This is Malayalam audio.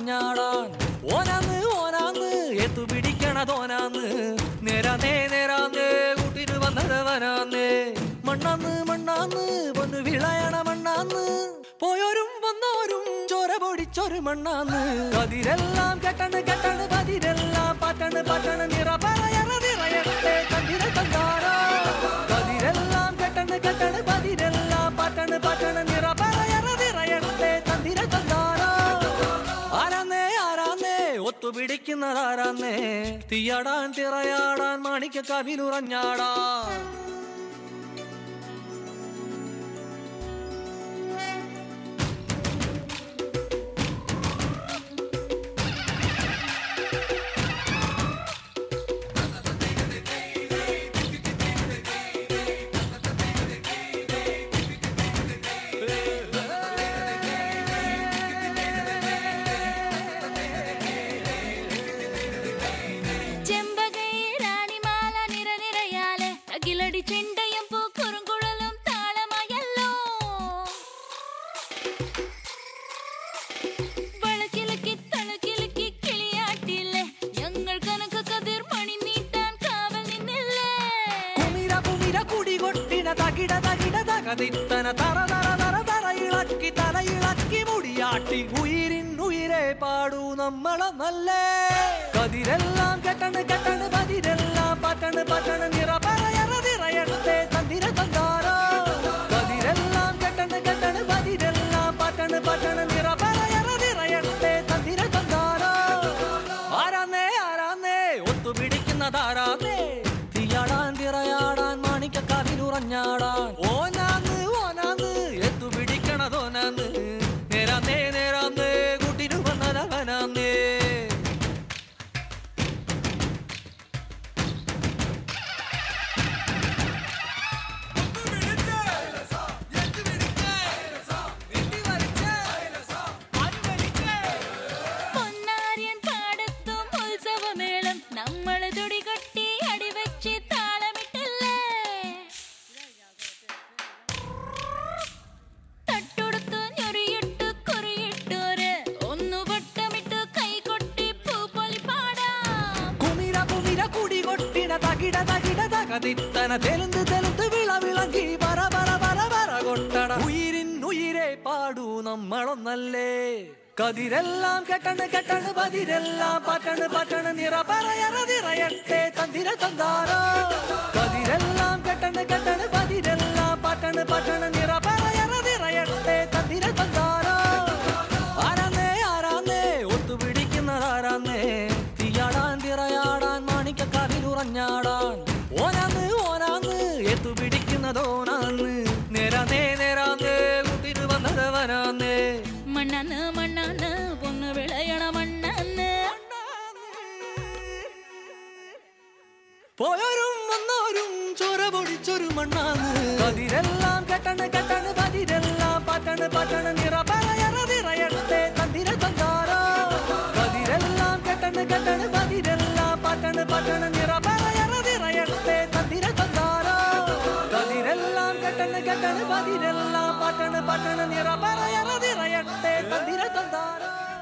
കവിലുറഞ്ഞാടാൻ ഓനാന്ന് ഓനാന്ന് എത്തു പിടിക്കണതോനാന്ന് നേരാന്നേ നേരാന്നേ കൂട്ടിന് വന്നതവനാന്നേ മണ്ണാന്ന് മണ്ണാന്ന് പൊന്നു വിളയണ മണ്ണാന്ന് പോയോരും വന്നോരും ചോര പൊടിച്ചൊരു മണ്ണാന്ന് കതിരെല്ലാം കെട്ടണ് കെട്ടണ് പതിരെല്ലാം പറ്റണ് പറ്റണ് നിറ പറയണ നിറയട്ടെ കണ്ടിര കണ്ടാരോ കതിരെല്ലാം കെട്ടണ് കെട്ടണ് പതിരെല്ലാം പറ്റണ് പറ്റണ് നിറ പറയണ നിറയട്ടെ തന്തിര കണ്ടാരോ ആരാന്നേ ആരാന്നേ ഒത്തുപിടിക്കുന്നതാരാന്നേ തീയാടാൻ തിറയാടാൻ മാണിക്ക കവിലുറഞ്ഞാടാൻ ചെമ്പകൈ റാണിമാല നിറനിറയാലെ അകിലടി ചെണ്ടയും പൂക്കുറുങ്കുഴലും താളമായല്ലോ വളക്കിലക്കി തളക്കിലക്കി കിളിയാട്ടില്ലേ ഞങ്ങൾ കനക കതിർ മണി നീട്ടാൻ കാവൽ നിന്നില്ലേ കുമിര കുമിര കുടി കൊട്ടിന തകിട തകിട തകതിത്തന തറ തറ തറ തറ ഇളക്കി തല ഇളക്കി മുടിയാട്ടി ഉയിരിൻ ഉയിരെ പാടൂ നമ്മളെ നല്ലേ കതിരെല്ലാം കെട്ടണ് കെട്ടണ് പതിരെല്ലാം പറ്റണ് പറ്റണ് നിറ പറയറ നിറയട്ടെ തന്തിര തന്താരോ കതിരെല്ലാം കെട്ടണ് കെട്ടണ് പതിരെല്ലാം പറ്റണ് പറ്റണ് നിറ പറയറ നിറയട്ടെ തന്തിര തന്താരോ ആരാന്നേ ആരാന്നേ ഒത്തുപിടിക്കുന്നതാരാന്നേ തീയാടാൻ തിറയാടാൻ മാണിക്ക കവിലുറഞ്ഞാടാൻ ഓനാന്ന് ഓനാന്ന് എത്തു പിടിക്കണതോനാന്ന് നേരാന്നേ നേരാന്നേ കുട്ടിനു വന്നതവനാന്നേ പൊന്നാര്യൻ പാടത്തും ഉത്സവമേളം നമ്മള് തുടികൊട്ടി അടിവെച്ച് താളമിട്ടല്ലേ തട്ടുടുത്ത് ഞൊറിയിട്ട് കുറിയിട്ടോര് ഒന്നു വട്ടമിട്ട് കൈകൊട്ടി പൂപ്പൊലി പാടാം കുമിര കുമിര കുടി കൊട്ടിന തകിട തകിട തകതിത്തന തെലുന്ത് തെലുന്ത് വിള വിളങ്കി പറ പറ പറ പറ കൊട്ടട ഉയിരിൻ ഉയിരെ പാടൂ നമ്മളൊന്നല്ലേ കതിരെല്ലാം കെട്ടണ് കെട്ടണ് പതിരെല്ലാം പറ്റണ് പറ്റണ് നിറ പറയറ നിറയട്ടെ തന്തിര തന്താരോ കതിരെല്ലാം കെട്ടണ് കെട്ടണ് പതിരെല്ലാം പറ്റണ് പറ്റണ് നിറ പറയറ നിറയട്ടെ തന്തിര തന്താരോ ആരാന്നേ ആരാന്നേ ഒത്തുപിടിക്കുന്നതാരാന്നേ തീയാടാൻ തിറയാടാൻ മാണിക്ക കവിലുറഞ്ഞാടാൻ ഓനാന്ന് ഓനാന്ന് എത്തു പിടിക്കുന്നതോനാന്ന് നേരാന്നേ നേരാന്നേ കൂട്ടിന് വന്നതവനാന്നേ മണ്ണാന്ന് മണ്ണാന്ന് പൊന്നു വിളയണ മണ്ണാന്ന് പോയോരും വന്നോരും ചോര പൊടിച്ചൊരു മണ്ണാന്ന് കതിരെല്ലാം കെട്ടണ് കെട്ടണ് പതിരെല്ലാം പറ്റണ് പറ്റണ് നിറ പറയറ നിറയട്ടെ തന്തിര തന്താരോ കതിരെല്ലാം കെട്ടണ് കെട്ടണ് പതിരെല്ലാം പറ്റണ് പറ്റണ് നിറ പറയറ നിറയട്ടെ തന്തിര തന്താരോ കതിരെല്ലാം കെട്ടണ് കെട്ടണ് പതിരെല്ലാം പറ്റണ് പറ്റണ് നിറ പറയറ നിറയട്ടെ തന്തിര തന്താരോ